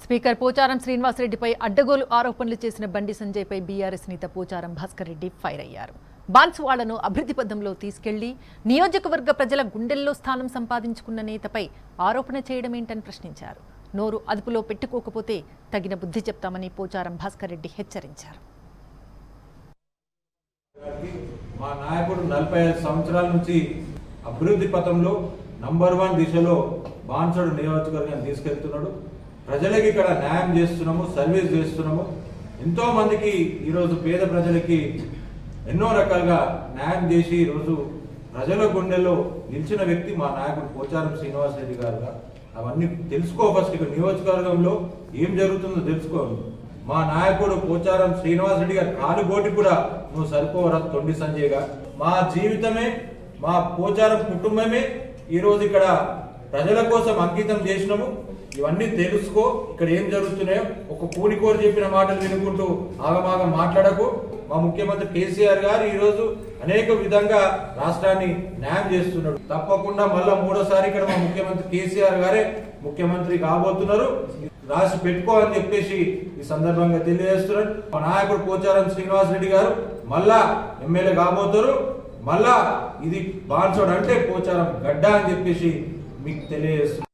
speaker Pocharam శ్రీనివాసరెడ్డిపై అడ్డగోలు ఆరోపణలు చేసిన బండి సంజయ్పై బీఆర్ఎస్ నేత పోచారం భాస్కర్ రెడ్డి ఫైర్ అయ్యారు బాన్సువాడను అభివృద్ధి పథంలో తీసుకెళ్లి నియోజకవర్గ ప్రజల గుండెల్లో స్థానం సంపాదించుకున్న నేతపై ఆరోపణ చేయడమేంటని ప్రశ్నించారు నోరు అదుపులో పెట్టుకోకపోతే తగిన బుద్ధి చెప్తామని పోచారం భాస్కర్ రెడ్డి హెచ్చరించారు గారికి మా నాయకుడు నలభై ఐదు సంవత్సరాల నుంచి అభివృద్ధి పథంలో నంబర్ వన్ దిశలో బాన్సడు నియోజకవర్గాన్ని తీసుకెళ్తున్నాడు ప్రజలకి ఇక్కడ న్యాయం చేస్తున్నాము సర్వీస్ చేస్తున్నాము ఎంతో మందికి ఈరోజు పేద ప్రజలకి ఎన్నో రకాలుగా న్యాయం చేసి ఈరోజు ప్రజల గుండెల్లో నిలిచిన వ్యక్తి మా నాయకుడు పోచారం శ్రీనివాస్ రెడ్డి గారుగా అవన్నీ తెలుసుకో ఫస్ట్ ఇక్కడ నియోజకవర్గంలో ఏం జరుగుతుందో తెలుసుకో మా నాయకుడు పోచారం శ్రీనివాస్ రెడ్డి గారి కాలుగోటి కూడా నువ్వు సరిపోవరా తొండి సంజయ్గా మా జీవితమే మా పోచారం కుటుంబమే ఈ రోజు ఇక్కడ ప్రజల కోసం అంకితం చేసినాము ఇవన్నీ తెలుసుకో ఇక్కడ ఏం జరుగుతున్నాయో ఒక కూలికోరు చెప్పిన మాటలు వినుకుంటూ ఆగమాగం మాట్లాడకు మా ముఖ్యమంత్రి కేసీఆర్ గారు ఈ రోజు అనేక విధంగా రాష్ట్రాన్ని న్యాయం చేస్తున్నాడు తప్పకుండా మళ్ళా మూడోసారి ఇక్కడ మా ముఖ్యమంత్రి కేసీఆర్ గారే ముఖ్యమంత్రి కాబోతున్నారు రాసి పెట్టుకో అని చెప్పేసి ఈ సందర్భంగా తెలియజేస్తున్నాడు మా నాయకుడు పోచారం శ్రీనివాస్ రెడ్డి గారు మళ్ళా ఎమ్మెల్యే కాబోతారు మళ్ళా ఇది బాన్సోడ్ అంటే పోచారం గడ్డ అని చెప్పేసి మీకు తెలియజేస్తున్నారు